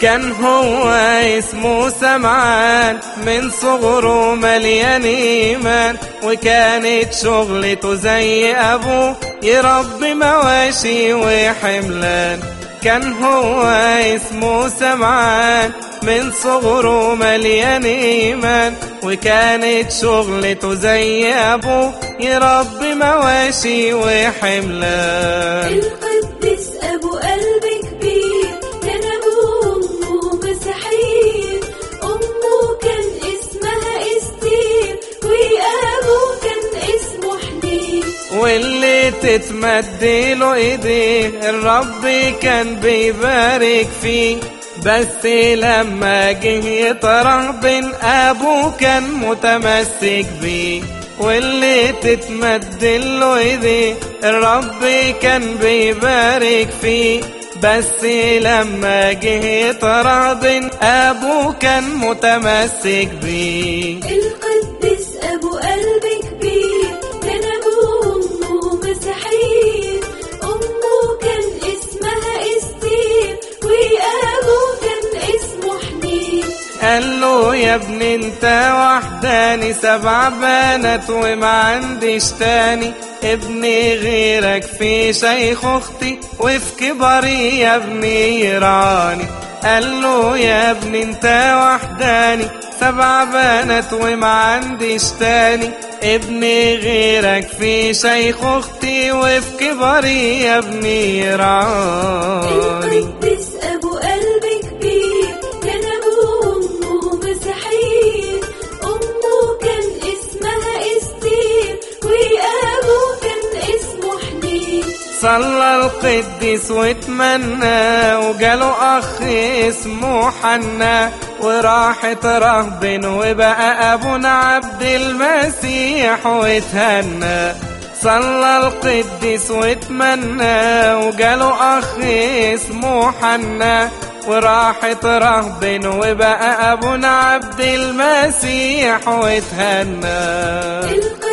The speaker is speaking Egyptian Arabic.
كان هو اسمه سمعان من صغره مليان ايمان وكانت شغلته زي ابوه يربي مواشي وحملان كان هو اسمه سمعان من صغره مليان ايمان وكانت شغلته زي ابوه يربي مواشي وحملان القديس أبو قلب كبير كان أبوه وأمه مسيحيين أمه كان اسمها استير وأبوه كان اسمه حنين واللي تتمدله ايديه الرب كان بيبارك فيه بس لما جه يطرح بين ابوه كان متمسك بيه واللي تتمدله ايديه الرب كان بيبارك فيه بس لما جه يطرح بين ابوه كان متمسك بيه القديس أبو قلب كبير كان أبوه وأمه مسيحيين أمه كان اسمها استير وأبوه كان اسمه حنين قال له يا ابني انت وحداني سبع بنات وما عنديش تاني ابني غيرك في شيخ اختي وفي كبري يا ابني يرعاني قال له يا ابني انت وحداني سبع بنات وما عنديش تاني ابني غيرك في شيخ اختي وفي كبري يا ابني يرعاني القديس أبو قلب كبير كان أبوه وأمه مسيحيين أمه كان اسمها استير وأبوه كان اسمه حنين صلى القديس واتمنى وجاله اخ اسمه حنا وراحت رهبن وبقى ابونا عبد المسيح واتهنى صلى القديس واتمنى وجاله اخ اسمه حنا وراحت رهبن وبقى ابونا عبد المسيح واتهنى القديس